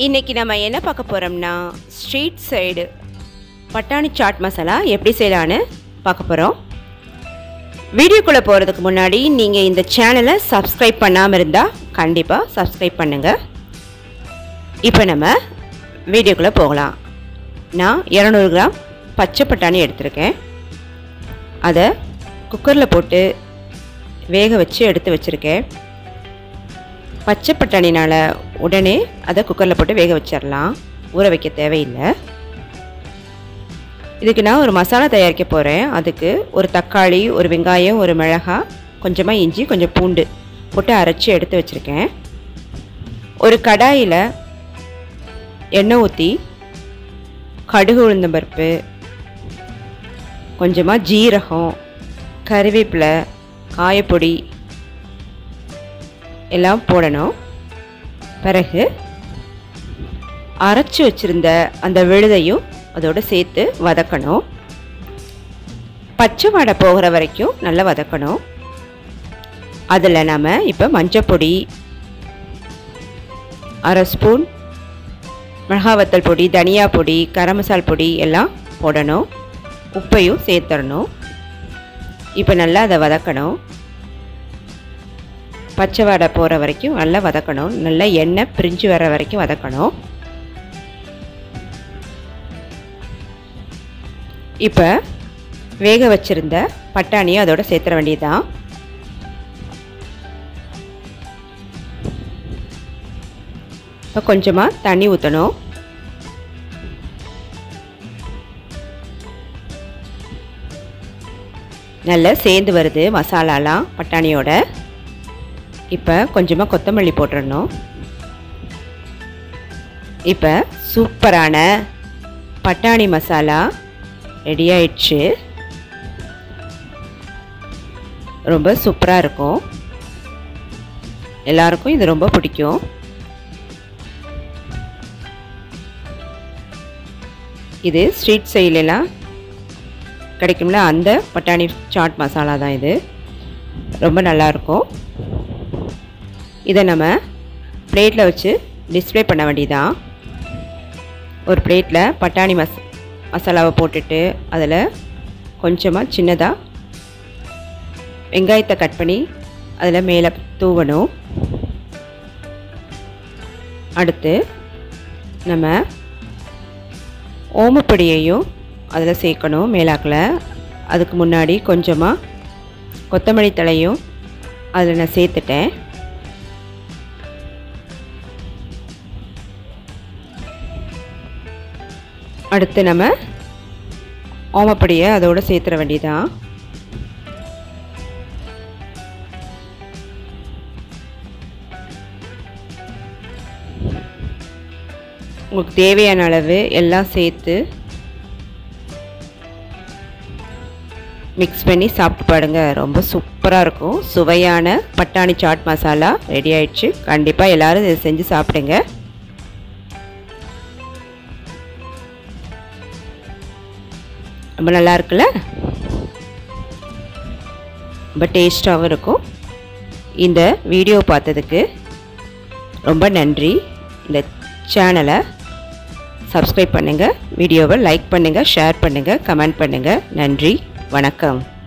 இன்றைக்கி நம்ம என்ன பார்க்க போகிறோம்னா ஸ்ட்ரீட் சைடு பட்டாணி சாட் மசாலா எப்படி செய்யலான்னு பார்க்க போகிறோம் வீடியோக்குள்ளே போகிறதுக்கு முன்னாடி நீங்கள் இந்த சேனலை சப்ஸ்கிரைப் பண்ணாமல் இருந்தால் கண்டிப்பாக சப்ஸ்கிரைப் பண்ணுங்கள் இப்போ நம்ம வீடியோக்குள்ளே போகலாம் நான் இரநூறு கிராம் பச்சை பட்டாணி எடுத்திருக்கேன் அதை குக்கரில் போட்டு வேக வச்சு எடுத்து வச்சுருக்கேன் பச்சை பட்டாணினால் உடனே அதை குக்கரில் போட்டு வேக வச்சிடலாம் ஊற வைக்க தேவையில்லை இதுக்கு நான் ஒரு மசாலா தயாரிக்க போகிறேன் அதுக்கு ஒரு தக்காளி ஒரு வெங்காயம் ஒரு மிளகாய் கொஞ்சமாக இஞ்சி கொஞ்சம் பூண்டு போட்டு அரைச்சி எடுத்து வச்சுருக்கேன் ஒரு கடாயில் எண்ணெய் ஊற்றி கடுகு உளுந்தம்பருப்பு கொஞ்சமாக ஜீரகம் கருவேப்பிலை காயப்பொடி எல்லாம் போடணும் பிறகு அரைச்சி வச்சுருந்த அந்த விழுதையும் அதோடு சேர்த்து வதக்கணும் பச்சை வாடை போகிற வரைக்கும் நல்லா வதக்கணும் அதில் நம்ம இப்போ மஞ்சப்பொடி அரை ஸ்பூன் மிளகா வத்தல் பொடி தனியா பொடி கரம் மசால் பொடி எல்லாம் போடணும் உப்பையும் சேர்த்துடணும் இப்போ நல்லா அதை வதக்கணும் பச்சை வடை போகிற வரைக்கும் நல்லா வதக்கணும் நல்லா எண்ணெய் பிரிஞ்சு வர வரைக்கும் வதக்கணும் இப்போ வேக வச்சுருந்த பட்டாணியை அதோட சேர்த்துற வேண்டியதுதான் இப்போ கொஞ்சமாக தண்ணி ஊற்றணும் நல்லா சேர்ந்து வருது மசாலாலாம் பட்டாணியோட இப்போ கொஞ்சமாக கொத்தமல்லி போட்டுடணும் இப்போ சூப்பரான பட்டாணி மசாலா ரெடி ஆயிடுச்சு ரொம்ப சூப்பராக இருக்கும் எல்லாருக்கும் இது ரொம்ப பிடிக்கும் இது ஸ்ட்ரீட் சைட்லலாம் கிடைக்கும்ல அந்த பட்டாணி சாட் மசாலா தான் இது ரொம்ப நல்லாயிருக்கும் இதை நம்ம பிளேட்டில் வச்சு டிஸ்பிளே பண்ண வேண்டியதான் ஒரு பிளேட்டில் பட்டாணி மஸ் மசாலாவை போட்டுட்டு அதில் கொஞ்சமாக சின்னதாக வெங்காயத்தை கட் பண்ணி அதில் மேலே தூவணும் அடுத்து நம்ம ஓமப்பொடியையும் அதில் சேர்க்கணும் மேலாக்கில் அதுக்கு முன்னாடி கொஞ்சமாக கொத்தமல்லி தலையும் அதில் நான் சேர்த்துட்டேன் அடுத்து நம்ம ஓமப்பொடியை அதோடு சேர்த்துற வேண்டியதான் உங்களுக்கு தேவையான அளவு எல்லாம் சேர்த்து மிக்ஸ் பண்ணி சாப்பிட்டு பாடுங்க ரொம்ப சூப்பராக இருக்கும் சுவையான பட்டாணி சாட் மசாலா ரெடி ஆயிடுச்சு கண்டிப்பாக எல்லோரும் இதை செஞ்சு சாப்பிடுங்க ரொம்ப நல்லா இருக்குல்ல ரொம்ப டேஸ்ட்டாகவும் இருக்கும் இந்த வீடியோ பார்த்ததுக்கு ரொம்ப நன்றி இந்த சேனலை சப்ஸ்கிரைப் பண்ணுங்கள் வீடியோவை லைக் பண்ணுங்கள் ஷேர் பண்ணுங்கள் கமெண்ட் பண்ணுங்கள் நன்றி வணக்கம்